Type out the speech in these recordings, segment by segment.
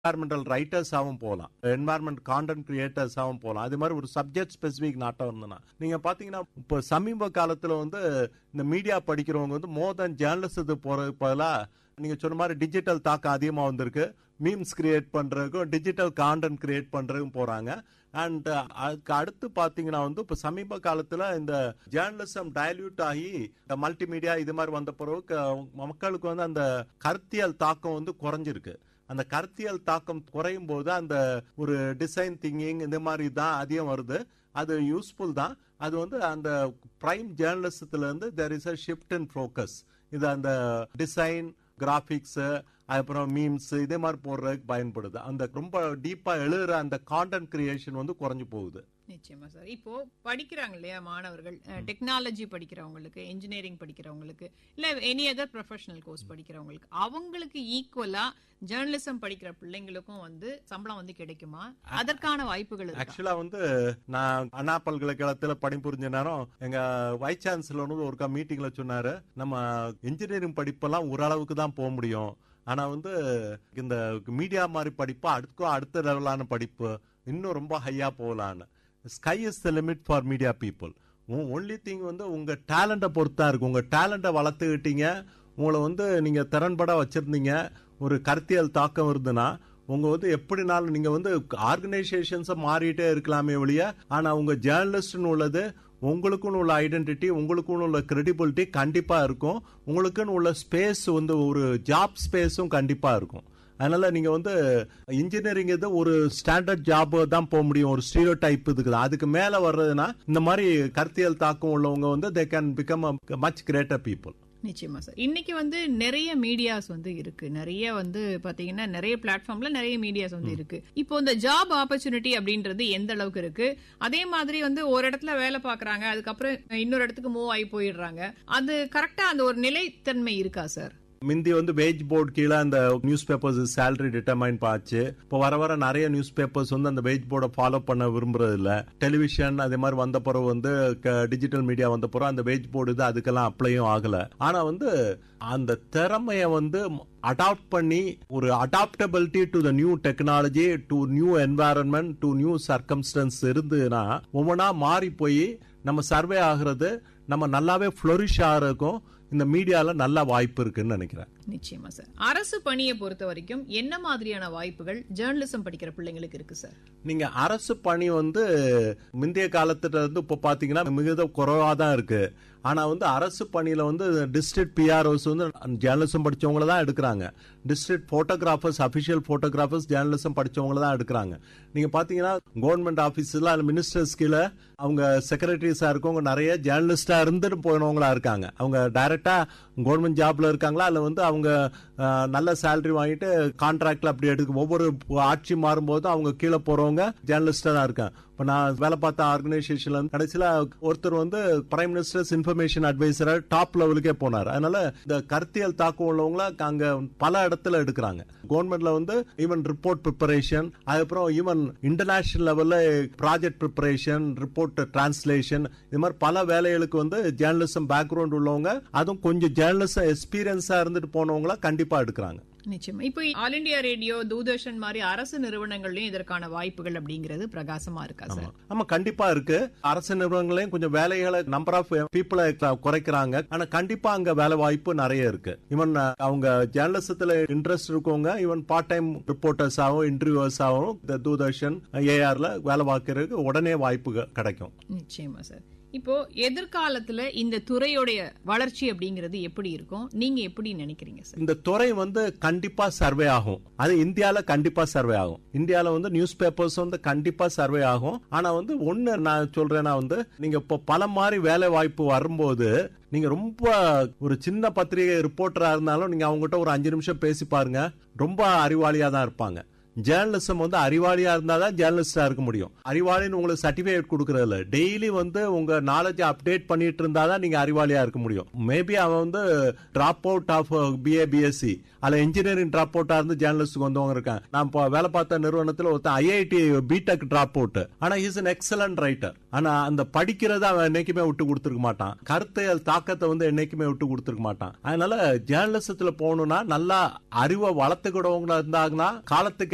Environmental ரைட்டர்ஸாகவும் போகலாம் environment content கிரியேட்டர்ஸாகவும் போகலாம் அது மாதிரி ஒரு சப்ஜெக்ட் ஸ்பெசிபிக் நாட்டம் இருந்ததுன்னா நீங்க பாத்தீங்கன்னா இப்போ சமீப காலத்துல வந்து இந்த மீடியா படிக்கிறவங்க வந்து மோர் தென் ஜேர்னலிசத்துக்கு போறதுக்கு பதிலாக நீங்க சொன்ன மாதிரி டிஜிட்டல் தாக்கம் அதிகமா வந்திருக்கு மீம்ஸ் கிரியேட் பண்றதுக்கும் டிஜிட்டல் கான்டென்ட் கிரியேட் பண்றதுக்கும் போறாங்க அண்ட் அதுக்கு அடுத்து பாத்தீங்கன்னா வந்து இப்ப சமீப காலத்துல இந்த ஜேர்னலிசம் டைல்யூட் ஆகி இந்த மல்டிமீடியா இது மாதிரி வந்த பிறகு க- மக்களுக்கு வந்து அந்த கருத்தியல் தாக்கம் வந்து குறைஞ்சிருக்கு அந்த கருத்தியல் தாக்கம் குறையும் போது அந்த ஒரு டிசைன் திங்கிங் இந்த மாதிரி தான் அதிகம் வருது அது யூஸ்ஃபுல் தான் அது வந்து அந்த பிரைம் ஜேர்னலிசத்துல இருந்து there is a shift in focus இது அந்த டிசைன் கிராஃபிக்ஸ் அப்புறம் மீம்ஸ் இதே மாதிரி போடுறதுக்கு பயன்படுது அந்த ரொம்ப டீப்பா எழுதுற அந்த கான்டென்ட் கிரியேஷன் வந்து குறைஞ்சு போகுது நிச்சயமா சார் இப்போ படிக்கிறாங்க இல்லையா மாணவர்கள் டெக்னாலஜி படிக்கிறவங்களுக்கு இன்ஜினியரிங் படிக்கிறவங்களுக்கு இல்ல எனி அதர் ப்ரொஃபஷனல் கோர்ஸ் படிக்கிறவங்களுக்கு அவங்களுக்கு ஈக்குவலா ஜேர்னலிசம் படிக்கிற பிள்ளைங்களுக்கும் வந்து சம்பளம் வந்து கிடைக்குமா அதற்கான வாய்ப்புகள் இருக்கா ஆக்சுவலா வந்து நான் அண்ணா பல்கலைக்கழகத்துல பணிபுரிஞ்ச நேரம் எங்க வைஸ் சான்சலர் வந்து ஒருக்கா மீட்டிங்ல சொன்னாரு நம்ம இன்ஜினியரிங் படிப்பெல்லாம் ஓரளவுக்கு தான் போக முடியும் ஆனா வந்து இந்த மீடியா மாதிரி படிப்பு அடுக்கும் அடுத்த லெவலான படிப்பு இன்னும் ரொம்ப ஹையா போகலான்னு sky is the limit for media people only thing வந்து உங்க டேலண்ட்டை பொறுத்தா இருக்கு உங்க டேலண்ட்டை வளர்த்துக்கிட்டீங்க உங்களை வந்து நீங்க திறன்பட வச்சிருந்தீங்க ஒரு கருத்தியல் தாக்கம் இருந்துன்னா உங்க வந்து எப்படினாலும் நீங்க வந்து ஆர்கனைசேஷன்ஸை மாறிட்டே இருக்கலாமே ஒழிய ஆனா உங்க ஜேர்னலிஸ்ட்னு உள்ளது உங்களுக்குன்னு உள்ள ஐடென்டிட்டி உங்களுக்குன்னு உள்ள கிரெடிபிலிட்டி கண்டிப்பா இருக்கும் உங்களுக்குன்னு உள்ள ஸ்பேஸ் வந்து ஒரு ஜாப் ஸ்பேஸும் கண்டிப்பா இருக்கும் அதனால நீங்க வந்து இன்ஜினியரிங் இது ஒரு ஸ்டாண்டர்ட் ஜாப் தான் போக முடியும் ஒரு ஸ்டீரியோ டைப் இதுக்கு தான். அதுக்கு மேல வர்றதுன்னா இந்த மாதிரி கருத்தியல் தாக்கம் உள்ளவங்க வந்து they can become much greater people நிச்சயமா சார் இன்னைக்கு வந்து நிறைய மீடியாஸ் வந்து இருக்கு நிறைய வந்து பாத்தீங்கன்னா நிறைய பிளாட்ஃபார்ம்ல நிறைய மீடியாஸ் வந்து இருக்கு இப்போ இந்த ஜாப் ஆப்பர்ச்சுனிட்டி அப்படின்றது எந்த அளவுக்கு இருக்கு அதே மாதிரி வந்து ஒரு இடத்துல வேலை பாக்குறாங்க அதுக்கப்புறம் இன்னொரு இடத்துக்கு மூவ் ஆகி போயிடுறாங்க அது கரெக்டா அந்த ஒரு நிலைத்தன்மை இருக்கா சார் முந்தி வந்து வேஜ் போர்டு கீழே அந்த நியூஸ் பேப்பர்ஸ் சேலரி டிட்டர்மைன் பாச்சு இப்போ வர வர நிறைய நியூஸ் பேப்பர்ஸ் வந்து அந்த வேஜ் போர்டை ஃபாலோ பண்ண விரும்புறது இல்ல டெலிவிஷன் அதே மாதிரி வந்த பிறகு வந்து டிஜிட்டல் மீடியா வந்த பிறகு அந்த வேஜ் போர்டு இது அதுக்கெல்லாம் அப்ளையும் ஆகல ஆனா வந்து அந்த திறமைய வந்து அடாப்ட் பண்ணி ஒரு adaptability to the new technology to new environment to new circumstances இருந்துன்னா ஒவ்வொன்றா மாறி போய் நம்ம சர்வே ஆகுறது நம்ம நல்லாவே ஃப்ளொரிஷ் ஆகிறதுக்கும் இந்த மீடியால நல்ல வாய்ப்பு இருக்குன்னு நினைக்கிறேன் நிச்சயமா சார் அரசு பணியை பொறுத்த வரைக்கும் என்ன மாதிரியான வாய்ப்புகள் ஜேர்னலிசம் படிக்கிற பிள்ளைங்களுக்கு இருக்கு சார் நீங்க அரசு பணி வந்து முந்தைய காலத்துல இருந்து இப்ப பாத்தீங்கன்னா மிகுந்த குறைவா தான் இருக்கு ஆனா வந்து அரசு பணியில வந்து டிஸ்ட்ரிக்ட் பிஆர்ஓஸ் வந்து ஜேர்னலிசம் படிச்சவங்கள தான் எடுக்கிறாங்க district photographers official photographers journalism படிச்சவங்கள தான் எடுக்கிறாங்க நீங்க பாத்தீங்கன்னா கவர்மெண்ட் ஆபீஸ்ல மினிஸ்டர்ஸ் கீழே அவங்க செக்ரட்டரிஸா இருக்கவங்க நிறைய ஜேர்னலிஸ்டா இருந்துட்டு போனவங்களா இருக்காங்க அவங்க டைரக்டா கவர்மெண்ட் ஜாப்ல இருக்காங்களா அல்ல வந்து அவங்க அஹ், நல்ல சேலரி வாங்கிட்டு கான்ட்ராக்ட்ல அப்படி எடுக்க ஒவ்வொரு ஆட்சி மாறும்போது அவங்க கீழே போறவங்க ஜேர்னலிஸ்டா தான் இருக்காங்க இப்ப நான் வேலை பார்த்த ஆர்கனைசேஷன்ல கடைசியில ஒருத்தர் வந்து பிரைம் மினிஸ்டர்ஸ் இன்ஃபர்மேஷன் அட்வைசரா டாப் லெவலுக்கே போனார் அதனால இந்த கருத்தியல் தாக்கம் உள்ளவங்கள அங்க பல இடத்துல எடுக்கிறாங்க கவர்மெண்ட்ல வந்து ஈவன் ரிப்போர்ட் ப்ரிப்பரேஷன் அதுக்கப்புறம் ஈவன் இன்டர்நேஷனல் லெவல்ல ப்ராஜெக்ட் ப்ரிப்பரேஷன் ரிப்போர்ட் டிரான்ஸ்லேஷன் இது மாதிரி பல வேலைகளுக்கு வந்து ஜேர்னலிசம் பேக்ரவுண்ட் உள்ளவங்க அதுவும் கொஞ்சம் ஜேர்னலிசம் எக்ஸ்பீரியன்ஸா இருந்துட்டு போனவங்கள கண்டிப்பா எடுக்கிறாங்க நிச்சயமா இப்போ ஆல் இந்தியா ரேடியோ தூர்தர்ஷன் மாதிரி அரசு நிறுவனங்கள்லயும் இதற்கான வாய்ப்புகள் அப்படிங்கிறது பிரகாசமா இருக்கா சார் ஆமா கண்டிப்பா இருக்கு அரசு நிறுவனங்களையும் கொஞ்சம் வேலைகளை நம்பர் ஆஃப் பீப்புளை குறைக்கிறாங்க ஆனா கண்டிப்பா அங்க வேலை வாய்ப்பு நிறைய இருக்கு ஈவன் அவங்க ஜேர்னலிசத்துல இன்ட்ரெஸ்ட் இருக்கவங்க ஈவன் பார்ட் டைம் ரிப்போர்ட்டர்ஸ் ஆகும் இன்டர்வியூவர்ஸ் ஆகும் இந்த தூர்தர்ஷன் ஏஆர்ல வேலை பார்க்கறதுக்கு உடனே வாய்ப்பு க- கிடைக்கும் நிச்சயமா சார் இப்போ எதிர்காலத்துல இந்த துறையுடைய வளர்ச்சி அப்படிங்கிறது எப்படி இருக்கும் நீங்க எப்படி நினைக்கிறீங்க சார் இந்த துறை வந்து கண்டிப்பா சர்வே ஆகும் அது இந்தியால கண்டிப்பா சர்வே ஆகும் இந்தியால வந்து நியூஸ் பேப்பர்ஸ் வந்து கண்டிப்பா சர்வே ஆகும் ஆனா வந்து ஒண்ணு நான் சொல்றேன்னா வந்து நீங்க இப்போ பல மாதிரி வேலை வாய்ப்பு வரும்போது நீங்க ரொம்ப ஒரு சின்ன பத்திரிகை ரிப்போர்ட்டரா இருந்தாலும் நீங்க அவங்ககிட்ட ஒரு அஞ்சு நிமிஷம் பேசி பாருங்க ரொம்ப அறிவாளியா தான் இருப்பாங்க ஜேர்னலிசம் வந்து அறிவாளியா இருந்தாதான் ஜேர்னலிஸ்டா இருக்க முடியும் அறிவாளின்னு உங்களுக்கு சர்டிபிகேட் கொடுக்கறது இல்ல டெய்லி வந்து உங்க நாலேஜ் அப்டேட் பண்ணிட்டு இருந்தாதான் நீங்க அறிவாளியா இருக்க முடியும் மேபி அவன் வந்து drop out of BA BSc அல்ல இன்ஜினியரிங் டிராப் அவுட்டா இருந்து ஜேர்னலிஸ்ட் வந்தவங்க இருக்காங்க நான் இப்போ வேலை பார்த்த நிறுவனத்தில் ஒருத்தன் ஐஐடி பிடெக் டிராப் அவுட் ஆனா இஸ் an எக்ஸலன்ட் ரைட்டர் ஆனா அந்த படிக்கிறத அவன் என்னைக்குமே விட்டு கொடுத்துருக்க மாட்டான் கருத்தியல் தாக்கத்தை வந்து என்னைக்குமே விட்டு கொடுத்துருக்க மாட்டான் அதனால ஜேர்னலிசத்துல போகணும்னா நல்லா அறிவை வளர்த்துக்கிடவங்களா இருந்தாங்கன்னா காலத்துக்கு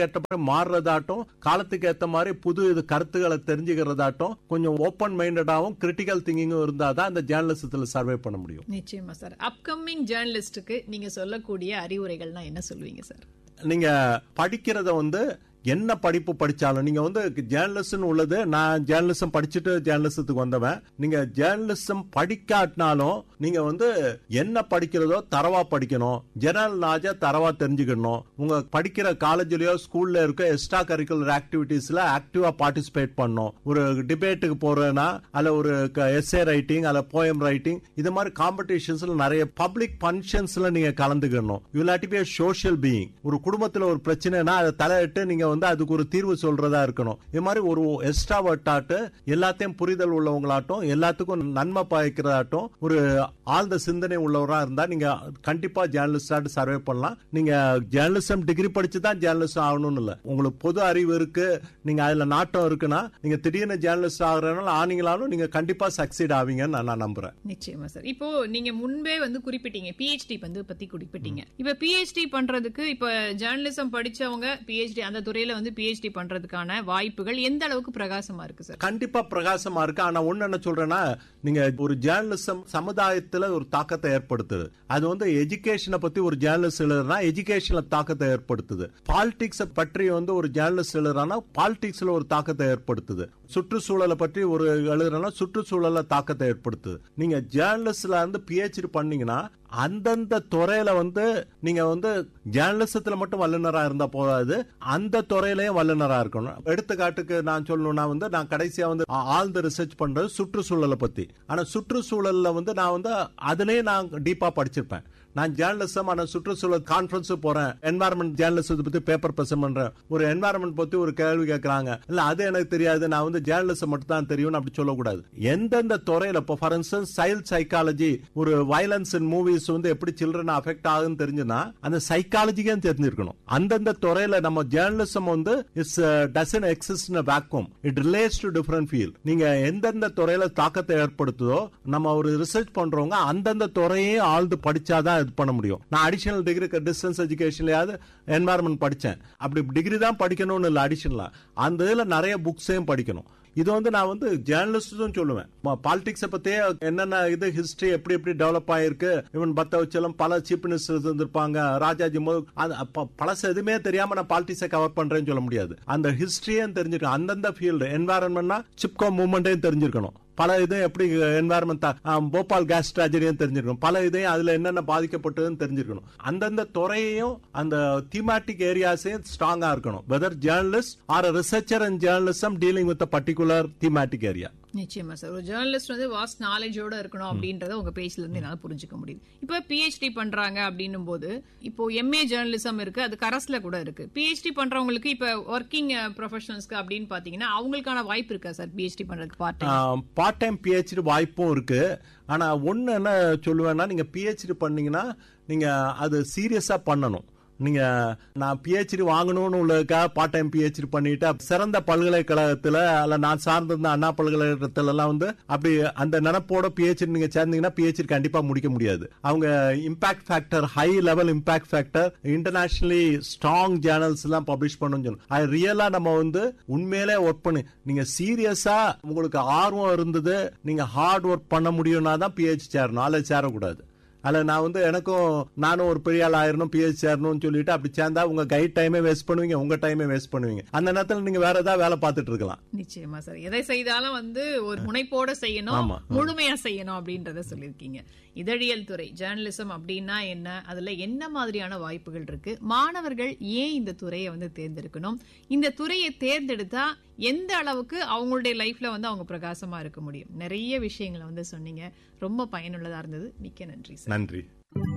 ஏற்ற மாதிரி மாறுறதாட்டும் காலத்துக்கு ஏத்த மாதிரி புது இது கருத்துக்களை தெரிஞ்சுக்கிறதாட்டும் கொஞ்சம் ஓப்பன் மைண்டடாவும் கிரிட்டிக்கல் திங்கிங்கும் இருந்தாதான் இந்த ஜேர்னலிசத்துல சர்வே பண்ண முடியும் நிச்சயமா சார் அப்கமிங் ஜேர்னலிஸ்டுக்கு நீங்க சொல்லக்கூடிய அறிவுரைகள்னா என்ன சொல்லுவீங்க சார் நீங்க படிக்கிறத வந்து என்ன படிப்பு படிச்சாலும் நீங்க வந்து ஜேர்னலிசம் உள்ளது நான் ஜேர்னலிசம் படிச்சுட்டு ஜேர்னலிசத்துக்கு வந்தவன் நீங்க ஜேர்னலிசம் படிக்காட்டினாலும் நீங்க வந்து என்ன படிக்கிறதோ தரவா படிக்கணும் ஜெனரல் நாலேஜா தரவா தெரிஞ்சுக்கணும் உங்க படிக்கிற காலேஜ்லயோ ஸ்கூல்ல இருக்க எக்ஸ்ட்ரா கரிக்குலர் ஆக்டிவிட்டீஸ்ல ஆக்டிவா பார்ட்டிசிபேட் பண்ணணும் ஒரு டிபேட்டுக்கு போறேன்னா அல்ல ஒரு எஸ்ஏ ரைட்டிங் அல்ல போயம் ரைட்டிங் இது மாதிரி காம்படிஷன்ஸ்ல நிறைய பப்ளிக் ஃபங்க்ஷன்ஸ்ல நீங்க கலந்துக்கணும் இல்லாட்டி பி சோஷியல் பீயிங் ஒரு குடும்பத்துல ஒரு பிரச்சனைனா அதை தலையிட்டு நீங்க வந்து அதுக்கு ஒரு தீர்வு சொல்றதா இருக்கணும் இது மாதிரி ஒரு எக்ஸ்ட்ராவர்ட்டாட்டு எல்லாத்தையும் புரிதல் உள்ளவங்களாட்டும் எல்லாத்துக்கும் நன்மை பாய்க்கிறதாட்டும் ஒரு ஆழ்ந்த சிந்தனை உள்ளவரா இருந்தா நீங்க கண்டிப்பா ஜேர்னலிஸ்டாட்டு சர்வே பண்ணலாம் நீங்க ஜேர்னலிசம் டிகிரி படிச்சு தான் ஜேர்னலிஸ்ட் ஆகணும்னு இல்ல உங்களுக்கு பொது அறிவு இருக்கு நீங்க அதுல நாட்டம் இருக்குன்னா நீங்க திடீர்னு ஜேர்னலிஸ்ட் ஆகுறதுனால ஆனீங்களாலும் நீங்க கண்டிப்பா சக்சீட் ஆவீங்கன்னு நான் நான் நம்புறேன் நிச்சயமா சார் இப்போ நீங்க முன்பே வந்து குறிப்பிட்டீங்க பிஹெச்டி வந்து பத்தி குறிப்பிட்டீங்க இப்ப பிஹெச்டி பண்றதுக்கு இப்ப ஜேர்னலிசம் படிச்சவங்க பிஹெச்டி அந்த துறையில வந்து பிஹெச்டி பண்றதுக்கான வாய்ப்புகள் எந்த அளவுக்கு பிரகாசமா இருக்கு சார் கண்டிப்பா பிரகாசமா இருக்கு ஆனா ஒண்ணு என்ன சொல்றேன்னா நீங்க ஒரு ஜேர்னலிசம் சமுதாயத்துல ஒரு தாக்கத்தை ஏற்படுத்துது அது வந்து எஜுகேஷனை பத்தி ஒரு ஜேர்னலிஸ்ட் எழுதுனா எஜுகேஷன்ல தாக்கத்தை ஏற்படுத்துது பாலிடிக்ஸ் பற்றி வந்து ஒரு ஜேர்னலிஸ்ட் எழுதுறானா பாலிடிக்ஸ்ல ஒரு தாக்கத்தை ஏற்படுத்துது சுற்றுச்சூழலை பற்றி ஒரு எழுதுறனா சுற்றுச்சூழல தாக்கத்தை ஏற்படுத்துது நீங்க ஜேர்னலிஸ்ட்ல இருந்து பிஹெச்டி பண்ணீங்கன்னா அந்தந்த துறையில வந்து நீங்க வந்து ஜேர்னலிசத்துல மட்டும் வல்லுநரா இருந்தா போதாது அந்த துறையிலயும் வல்லுநரா இருக்கணும் எடுத்துக்காட்டுக்கு நான் சொல்லணும்னா வந்து நான் கடைசியா வந்து ஆ- ஆழ்ந்த ரிசர்ச் பண்றது சுற்றுச்சூழலை பத்தி ஆனா சுற்றுச்சூழல்ல வந்து நான் வந்து அதுலயே நான் டீப்பா படிச்சிருப்பேன் நான் ஜேர்னலிசம் ஆனா சுற்றுச்சூழல் கான்ஃபரன்ஸ் போறேன் என்வாரன்மெண்ட் ஜேர்னலிசத்தை பத்தி பேப்பர் பிரசன்ட் பண்றேன் ஒரு என்வாரன்மெண்ட் பத்தி ஒரு கேள்வி கேட்கறாங்க இல்ல அது எனக்கு தெரியாது நான் வந்து ஜேர்னலிசம் மட்டும் தான் தெரியும்னு அப்படி சொல்லக்கூடாது எந்தெந்த துறையில இப்போ ஃபார் இன்ஸ்டன்ஸ் சைல்ட் சைக்காலஜி ஒரு வயலன்ஸ் இன் மூவிஸ் வந்து எப்படி சில்ட்ரன் அஃபெக்ட் ஆகுன்னு தெரிஞ்சுன்னா அந்த சைக்காலஜிக்கே தெரிஞ்சிருக்கணும் அந்தந்த துறையில நம்ம ஜேர்னலிசம் வந்து is doesn't exist in vacuum it relates to different field நீங்க எந்தெந்த துறையில தாக்கத்தை ஏற்படுத்துதோ நம்ம ஒரு ரிசர்ச் பண்றவங்க அந்தந்த துறையே ஆழ்ந்து படிச்சாதான் இது பண்ண முடியும் நான் அடிஷனல் டிகிரி டிஸ்டன்ஸ் எஜுகேஷன்லயாவது என்வாரன்மெண்ட் படிச்சேன் அப்படி டிகிரி தான் படிக்கணும்னு இல்லை அடிஷனலா அந்த இதுல நிறைய புக்ஸையும் படிக்கணும் இது வந்து நான் வந்து ஜேர்னலிஸ்டும் சொல்லுவேன் பாலிடிக்ஸை பத்தியே என்னென்ன இது ஹிஸ்டரி எப்படி எப்படி டெவலப் ஆயிருக்கு இவன் பத்த வச்சலம் பல சீஃப் மினிஸ்டர்ஸ் இருந்திருப்பாங்க ராஜாஜி முதல் அது அப்ப பழசு எதுவுமே தெரியாம நான் பாலிடிக்ஸை கவர் பண்றேன்னு சொல்ல முடியாது அந்த ஹிஸ்டரியும் தெரிஞ்சிருக்கணும் அந்தந்த ஃபீல்டு என்வாரன்மெண்ட்னா சிப்கோ மூவ்மெண்ட்டையும் தெரிஞ்சிருக்கணும் பல இதையும் எப்படி என்வாரன்மெண்ட் போபால் கேஸ் ட்ராஜடியும் தெரிஞ்சிருக்கணும் பல இதையும் அதுல என்னென்ன பாதிக்கப்பட்டதுன்னு தெரிஞ்சிருக்கணும் அந்தந்த துறையையும் அந்த தீமாட்டிக் ஏரியாஸையும் ஸ்ட்ராங்கா இருக்கணும் whether journalist or researcher and journalism dealing with particular thematic area நிச்சயமா சார் ஒரு ஜேர்னலிஸ்ட் வந்து வாஸ்ட் நாலேஜோட இருக்கணும் அப்படின்றத உங்க பேஜ்ல இருந்து என்னால புரிஞ்சுக்க முடியுது இப்ப பிஹெச்டி பண்றாங்க அப்படின்னும் போது இப்போ எம்ஏ ஜேர்னலிசம் இருக்கு அது கரஸ்ல கூட இருக்கு பிஹெச்டி பண்றவங்களுக்கு இப்ப ஒர்க்கிங் ப்ரொஃபஷனல்ஸ்க்கு அப்படின்னு பாத்தீங்கன்னா அவங்களுக்கான வாய்ப்பு இருக்கா சார் பிஹெச்டி பண்றதுக்கு part time part time PhD வாய்ப்பும் இருக்கு ஆனா ஒண்ணு என்ன சொல்லுவேன்னா நீங்க பிஹெச்டி பண்ணீங்கன்னா நீங்க அது சீரியஸா பண்ணணும் நீங்க நான் பிஹெச்டி வாங்கணும்னு உள்ளதுக்காக பார்ட் டைம் பிஹெச்டி பண்ணிட்டு சிறந்த பல்கலைக்கழகத்துல அல்ல நான் சார்ந்திருந்த அண்ணா பல்கலைக்கழகத்துல எல்லாம் வந்து அப்படி அந்த நினப்போட பிஹெச்டி நீங்க சேர்ந்தீங்கன்னா பிஹெச்டி கண்டிப்பா முடிக்க முடியாது அவங்க impact factor high level impact factor internationally strong journals எல்லாம் பப்ளிஷ் பண்ணணும்னு சொல்லணும் அது ரியலா நம்ம வந்து உண்மையிலே ஒர்க் பண்ணி நீங்க சீரியஸா உங்களுக்கு ஆர்வம் இருந்தது நீங்க ஹார்ட் ஒர்க் பண்ண முடியும்னா தான் பிஹெச் சேரணும் அல்லது சேரக்கூடாது அல்ல நான் வந்து எனக்கும் நானும் ஒரு பெரிய ஆள் ஆயிரணும் பிஹெச் சேரணும்னு சொல்லிட்டு அப்படி சேர்ந்தா உங்க கைட் டைமே வேஸ்ட் பண்ணுவீங்க உங்க டைமே வேஸ்ட் பண்ணுவீங்க அந்த நேரத்தில் நீங்க வேற ஏதாவது வேலை பார்த்துட்டு இருக்கலாம் நிச்சயமா சார் எதை செய்தாலும் வந்து ஒரு முனைப்போட செய்யணும் ஆமா. முழுமையா செய்யணும் அப்படின்றத சொல்லியிருக்கீங்க இதழியல் துறை ஜேர்னலிசம் அப்படின்னா என்ன அதுல என்ன மாதிரியான வாய்ப்புகள் இருக்கு மாணவர்கள் ஏன் இந்த துறையை வந்து தேர்ந்தெடுக்கணும் இந்த துறையை தேர்ந்தெடுத்தா எந்த அளவுக்கு அவங்களுடைய லைஃப்ல வந்து அவங்க பிரகாசமா இருக்க முடியும் நிறைய விஷயங்களை வந்து சொன்னீங்க ரொம்ப பயனுள்ளதா இருந்தது மிக்க நன்றி சார் நன்றி